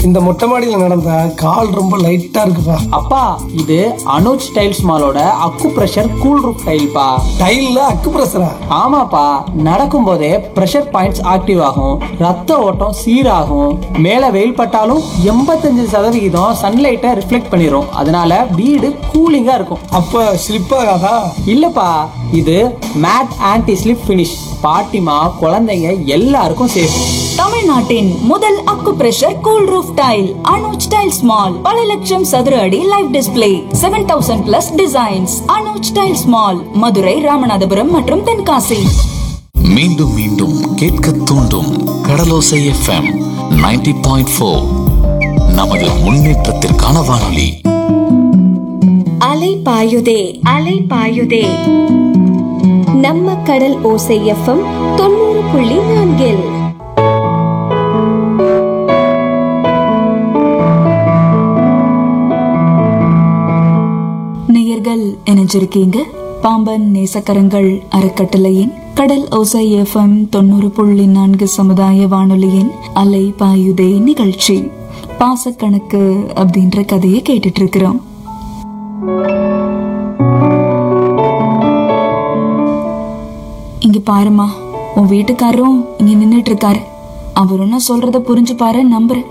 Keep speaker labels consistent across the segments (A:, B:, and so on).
A: இந்த மொட்டை மாடியில நடந்த கால் ரொம்ப லைட்டா இருக்குப்பா
B: அப்பா இது அனுஜ் டைல்ஸ் மாலோட அக்கு பிரஷர் கூல் ரூப் டைல்ப்பா
A: டைல்ல அக்கு பிரஷரா
B: ஆமாப்பா நடக்கும் போதே பிரஷர் பாயிண்ட்ஸ் ஆக்டிவ் ஆகும் ரத்த ஓட்டம் சீராகும் மேல வெயில் பட்டாலும் எண்பத்தஞ்சு சதவிகிதம் சன்லைட்டை ரிஃப்ளெக்ட் பண்ணிரும் அதனால வீடு கூலிங்கா இருக்கும்
A: அப்ப ஸ்லிப் ஆகாதா
B: இல்லப்பா இது மேட் ஆன்டி ஸ்லிப் ஃபினிஷ் பாட்டிமா குழந்தைங்க எல்லாருக்கும் சேஃப்
C: தமிழ்நாட்டின் முதல் acupressure cool roof tile Anuj tiles mall பல லட்சம் சதுர அடி live display seven thousand plus designs Anuj tiles mall Madurai Ramanathapuram மற்றும் தென்காசி
D: மீண்டும் மீண்டும் கேட்க தூண்டும் கடலோசை எஃப்எம் 90.4 பாயிண்ட் ஃபோர் நமது முன்னேற்றத்திற்கான வானொலி
E: அலை பாயுதே அலை பாயுதே நம்ம கடல் ஓசை எஃப்எம் தொண்ணூறு புள்ளி நான்கில்
C: நேயர்கள் இணைஞ்சிருக்கீங்க பாம்பன் நேசக்கரங்கள் அறக்கட்டளையின் கடல் ஓசை எஃப்எம் தொண்ணூறு புள்ளி நான்கு சமுதாய வானொலியின் அலை பாயுதே நிகழ்ச்சி பாசக்கணக்கு அப்படின்ற கதையை கேட்டுட்டு இருக்கிறோம் இங்க பாருமா உன் வீட்டுக்காரரும் இங்க நின்னுட்டு இருக்காரு அவரும் நான் சொல்றத புரிஞ்சு பாரு நம்புறேன்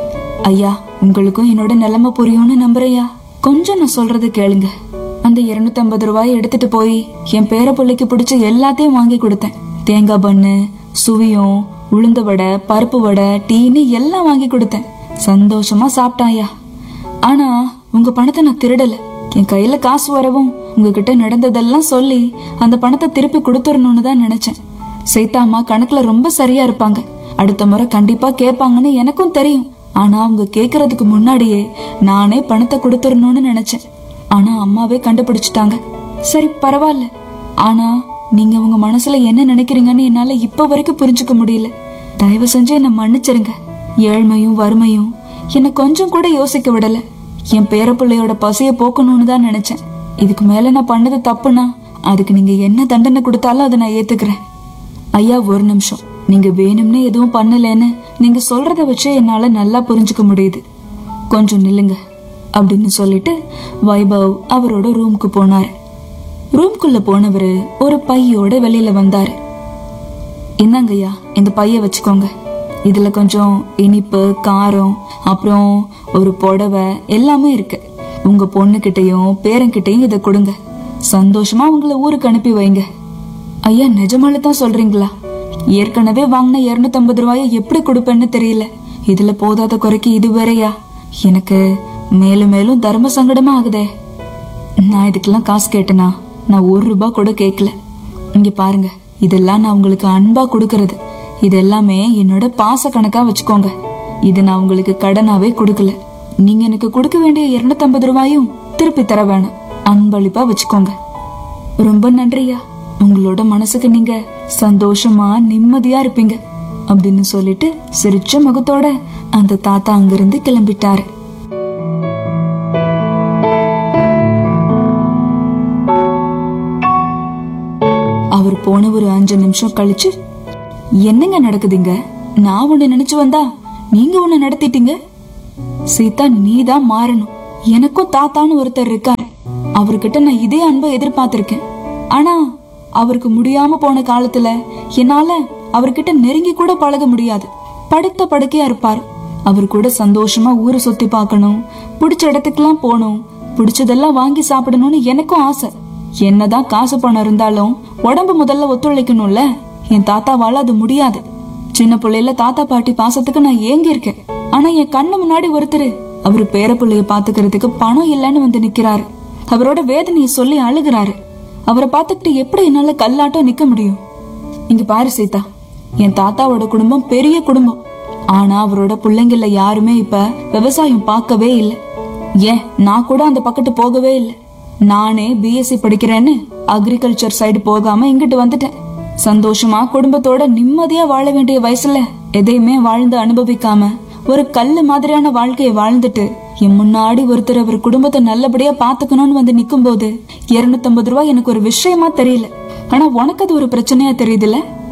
C: ஐயா உங்களுக்கும் என்னோட நிலைமை புரியும்னு நம்புறையா கொஞ்சம் நான் சொல்றத கேளுங்க அந்த 250 ஐம்பது ரூபாய் எடுத்துட்டு போய் என் பேர பிள்ளைக்கு பிடிச்ச எல்லாத்தையும் வாங்கி கொடுத்தேன் தேங்காய் பண்ணு சுவியம் உளுந்த வடை பருப்பு வடை டீன்னு எல்லாம் வாங்கி கொடுத்தேன் சந்தோஷமா சாப்பிட்டாயா ஆனா உங்க பணத்தை நான் திருடல என் கையில காசு வரவும் உங்ககிட்ட நடந்ததெல்லாம் சொல்லி அந்த பணத்தை திருப்பி கொடுத்துடணும்னு தான் நினைச்சேன் சைத்தாம்மா கணக்குல ரொம்ப சரியா இருப்பாங்க அடுத்த முறை கண்டிப்பா கேட்பாங்கன்னு எனக்கும் தெரியும் ஆனா அவங்க கேக்குறதுக்கு முன்னாடியே நானே பணத்தை கொடுத்துடணும்னு நினைச்சேன் ஆனா அம்மாவே கண்டுபிடிச்சிட்டாங்க சரி பரவாயில்ல ஆனா நீங்க உங்க மனசுல என்ன நினைக்கிறீங்கன்னு என்னால இப்ப வரைக்கும் புரிஞ்சுக்க முடியல தயவு செஞ்சு என்ன மன்னிச்சிருங்க ஏழ்மையும் வறுமையும் என்ன கொஞ்சம் கூட யோசிக்க விடல என் பேரப்பிள்ளையோட பசிய போக்கணும்னு தான் நினைச்சேன் இதுக்கு மேல நான் பண்ணது தப்புனா அதுக்கு நீங்க என்ன தண்டனை கொடுத்தாலும் அதை நான் ஏத்துக்கிறேன் ஐயா ஒரு நிமிஷம் நீங்க வேணும்னே எதுவும் பண்ணலன்னு நீங்க சொல்றத வச்சு என்னால நல்லா புரிஞ்சுக்க முடியுது கொஞ்சம் நில்லுங்க அப்படின்னு சொல்லிட்டு வைபவ் அவரோட ரூமுக்கு போனாரு ரூம்குள்ள போனவரு ஒரு பையோட வெளியில வந்தாரு இந்தாங்கய்யா இந்த பைய வச்சுக்கோங்க இதுல கொஞ்சம் இனிப்பு காரம் அப்புறம் ஒரு புடவை எல்லாமே இருக்கு உங்க பொண்ணுகிட்டயும் பேரன்கிட்டயும் இதை கொடுங்க சந்தோஷமா உங்களை ஊருக்கு அனுப்பி வைங்க ஐயா நிஜமால தான் சொல்றீங்களா ஏற்கனவே வாங்கின 250 ரூபாய எப்படி கொடுப்பேன்னு தெரியல இதுல போதாத குறைக்கு இது வேறயா எனக்கு மேலும் மேலும் தர்ம சங்கடமா ஆகுதே நான் இதுக்கெல்லாம் காசு கேட்டேனா நான் ஒரு ரூபாய் கூட கேட்கல இங்க பாருங்க இதெல்லாம் நான் உங்களுக்கு அன்பா கொடுக்கறது இது எல்லாமே என்னோட பாச கணக்கா வச்சுக்கோங்க இது நான் உங்களுக்கு கடனாவே கொடுக்கல நீங்க எனக்கு கொடுக்க வேண்டிய 250 ரூபாயும் திருப்பி தர வேணாம் அன்பளிப்பா வச்சுக்கோங்க ரொம்ப நன்றியா உங்களோட மனசுக்கு நீங்க சந்தோஷமா நிம்மதியா இருப்பீங்க அப்படின்னு சொல்லிட்டு சிரிச்ச முகத்தோட அந்த தாத்தா அங்கிருந்து கிளம்பிட்டாரு அவர் போன ஒரு அஞ்சு நிமிஷம் கழிச்சு என்னங்க நடக்குதுங்க நான் ஒண்ணு நினைச்சு வந்தா நீங்க ஒண்ணு நடத்திட்டீங்க சீதா நீதான் மாறணும் எனக்கும் தாத்தான்னு ஒருத்தர் இருக்காரு அவர்கிட்ட நான் இதே அன்பை எதிர்பார்த்திருக்கேன் ஆனா அவருக்கு முடியாம போன காலத்துல என்னால அவர்கிட்ட நெருங்கி கூட பழக முடியாது படுத்த படுக்கையா இருப்பாரு அவர் கூட சந்தோஷமா ஊரை சுத்தி பார்க்கணும் பிடிச்ச இடத்துக்குலாம் போகணும் பிடிச்சதெல்லாம் வாங்கி சாப்பிடணும்னு எனக்கும் ஆசை என்னதான் காசு பணம் இருந்தாலும் உடம்பு முதல்ல ஒத்துழைக்கணும்ல என் தாத்தாவால அது முடியாது சின்ன பிள்ளையில தாத்தா பாட்டி பாசத்துக்கு நான் ஏங்கி இருக்கேன் ஆனா என் கண்ணு முன்னாடி ஒருத்தர் அவரு பேர பிள்ளைய பாத்துக்கிறதுக்கு பணம் இல்லைன்னு வந்து நிக்கிறாரு அவரோட வேதனையை சொல்லி அழுகுறாரு அவரை பார்த்துக்கிட்டு எப்படி என்னால கல்லாட்டம் நிக்க முடியும் இங்க பாரு சீதா என் தாத்தாவோட குடும்பம் பெரிய குடும்பம் ஆனா அவரோட பிள்ளைங்கள யாருமே இப்ப விவசாயம் பார்க்கவே இல்லை ஏன் நான் கூட அந்த பக்கத்து போகவே இல்லை நானே பிஎஸ்சி படிக்கிறேன்னு அக்ரிகல்ச்சர் சைடு போகாம இங்கிட்டு வந்துட்டேன் சந்தோஷமா குடும்பத்தோட நிம்மதியா வாழ வேண்டிய வயசுல எதையுமே வாழ்ந்து அனுபவிக்காம ஒரு கல்லு மாதிரியான வாழ்க்கையை வாழ்ந்துட்டு என் முன்னாடி ஒருத்தர் அவர் குடும்பத்தை நல்லபடியா பாத்துக்கணும்னு வந்து நிக்கும் போது இருநூத்தம்பது ரூபாய் எனக்கு ஒரு விஷயமா தெரியல ஆனா உனக்கு அது ஒரு பிரச்சனையா தெரியுதுல்ல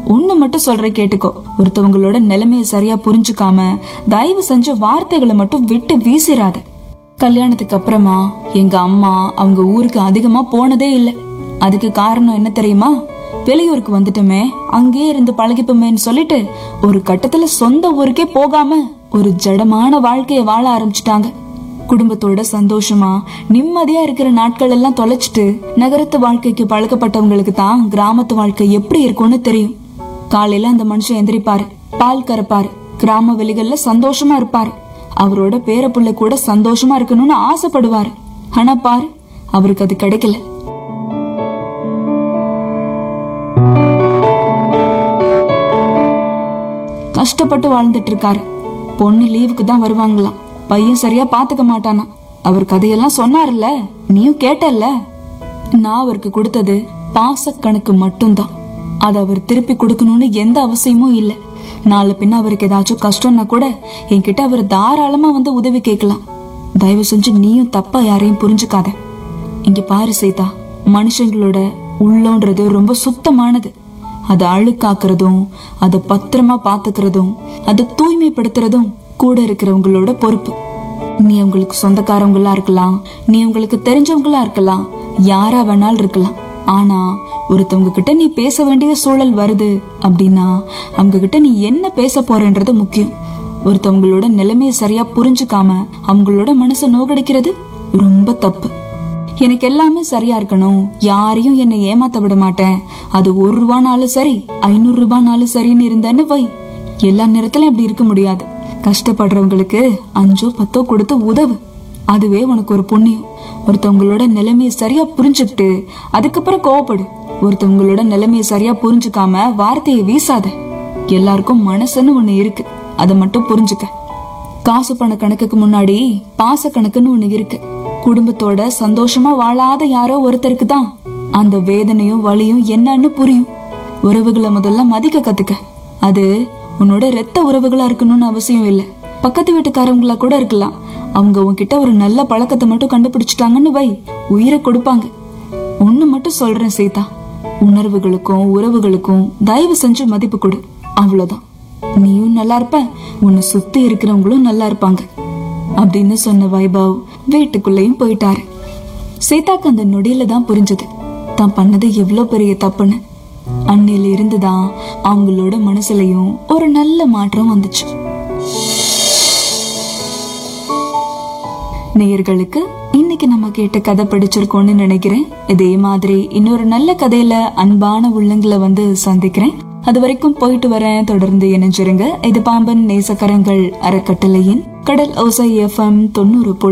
C: ஒண்ணு மட்டும் சொல்ற கேட்டுக்கோ ஒருத்தவங்களோட நிலைமைய சரியா புரிஞ்சுக்காம தயவு செஞ்சு வார்த்தைகளை மட்டும் விட்டு வீசிராத கல்யாணத்துக்கு அப்புறமா எங்க அம்மா அவங்க ஊருக்கு அதிகமா போனதே இல்ல அதுக்கு காரணம் என்ன தெரியுமா வெளியூருக்கு வந்துட்டோமே அங்கேயே இருந்து பழகிப்போமேன்னு சொல்லிட்டு ஒரு கட்டத்துல சொந்த ஊருக்கே போகாம ஒரு ஜடமான வாழ்க்கைய வாழ ஆரம்பிச்சிட்டாங்க குடும்பத்தோட சந்தோஷமா நிம்மதியா இருக்கிற நாட்கள் எல்லாம் தொலைச்சிட்டு நகரத்து வாழ்க்கைக்கு பழக்கப்பட்டவங்களுக்கு தான் கிராமத்து வாழ்க்கை எப்படி இருக்கும்னு தெரியும் காலையில அந்த மனுஷன் எந்திரிப்பாரு பால் கறப்பாரு கிராம வெளிகள்ல சந்தோஷமா இருப்பாரு அவரோட பேரப்புள்ள கூட சந்தோஷமா இருக்கணும்னு ஆசைப்படுவாரு ஆனா பாரு அவருக்கு அது கிடைக்கல கஷ்டப்பட்டு வாழ்ந்துட்டு இருக்காரு பொண்ணு லீவுக்கு தான் வருவாங்களாம் பையன் சரியா பாத்துக்க மாட்டானா அவர் கதையெல்லாம் சொன்னார்ல நீயும் கேட்டல்ல நான் அவருக்கு கொடுத்தது பாச கணக்கு மட்டும்தான் அதை அவர் திருப்பி கொடுக்கணும்னு எந்த அவசியமும் இல்ல நாளை பின்ன அவருக்கு ஏதாச்சும் கஷ்டம்னா கூட என்கிட்ட அவர் தாராளமா வந்து உதவி கேட்கலாம் தயவு செஞ்சு நீயும் தப்பா யாரையும் புரிஞ்சுக்காத இங்க பாரு சீதா மனுஷங்களோட உள்ளோன்றது ரொம்ப சுத்தமானது அதை அழுக்காக்குறதும் அதை பத்திரமா பாத்துக்கிறதும் அதை தூய்மைப்படுத்துறதும் கூட இருக்கிறவங்களோட பொறுப்பு நீ உங்களுக்கு சொந்தக்காரவங்களா இருக்கலாம் நீ உங்களுக்கு தெரிஞ்சவங்களா இருக்கலாம் யாரா வேணாலும் இருக்கலாம் ஆனா ஒருத்தவங்க கிட்ட நீ பேச வேண்டிய சூழல் வருது அப்படின்னா அவங்க கிட்ட நீ என்ன பேச போறன்றது முக்கியம் ஒருத்தவங்களோட நிலைமைய சரியா புரிஞ்சுக்காம அவங்களோட மனசை நோகடிக்கிறது ரொம்ப தப்பு எனக்கு எல்லாமே சரியா இருக்கணும் யாரையும் என்னை ஏமாத்த விட மாட்டேன் அது ஒரு ரூபானாலும் சரி ஐநூறு ரூபானாலும் சரின்னு இருந்தேன்னு வை எல்லா நேரத்திலும் அப்படி இருக்க முடியாது கஷ்டப்படுறவங்களுக்கு அஞ்சோ பத்தோ கொடுத்து உதவு அதுவே உனக்கு ஒரு புண்ணியம் ஒருத்தவங்களோட நிலைமைய சரியா புரிஞ்சுக்கிட்டு அதுக்கப்புறம் கோவப்படு ஒருத்தவங்களோட நிலைமைய சரியா புரிஞ்சுக்காம வார்த்தையை வீசாத எல்லாருக்கும் மனசுன்னு ஒண்ணு இருக்கு அதை மட்டும் புரிஞ்சுக்க காசு பண கணக்குக்கு முன்னாடி பாச கணக்குன்னு ஒண்ணு இருக்கு குடும்பத்தோட சந்தோஷமா வாழாத யாரோ ஒருத்தருக்கு தான் அந்த வேதனையும் வலியும் என்னன்னு புரியும் உறவுகளை முதல்ல மதிக்க கத்துக்க அது உன்னோட ரத்த உறவுகளா இருக்கணும்னு அவசியம் இல்ல பக்கத்து வீட்டுக்காரவங்களா கூட இருக்கலாம் அவங்க உன்கிட்ட ஒரு நல்ல பழக்கத்தை மட்டும் கண்டுபிடிச்சிட்டாங்கன்னு வை உயிரை கொடுப்பாங்க ஒண்ணு மட்டும் சொல்றேன் சீதா உணர்வுகளுக்கும் உறவுகளுக்கும் தயவு செஞ்சு மதிப்பு கொடு அவ்வளவுதான் நீயும் நல்லா இருப்ப உன்னை சுத்தி இருக்கிறவங்களும் நல்லா இருப்பாங்க அப்படின்னு சொன்ன வைபவ் வீட்டுக்குள்ளேயும் போயிட்டாரு சீதாக்கு அந்த நொடியில தான் புரிஞ்சது தான் பண்ணது எவ்வளவு பெரிய தப்புன்னு அன்னையில இருந்துதான் அவங்களோட மனசுலயும் ஒரு நல்ல மாற்றம் வந்துச்சு நேயர்களுக்கு இன்னைக்கு நம்ம கேட்ட கதை பிடிச்சிருக்கோம்னு நினைக்கிறேன் இதே மாதிரி இன்னொரு நல்ல கதையில அன்பான உள்ளங்களை வந்து சந்திக்கிறேன் அது வரைக்கும் போயிட்டு வரேன் தொடர்ந்து இணைஞ்சிருங்க இது பாம்பன் நேசக்கரங்கள் அறக்கட்டளையின் கடல் ஓசை எஃப்எம் தொண்ணூறு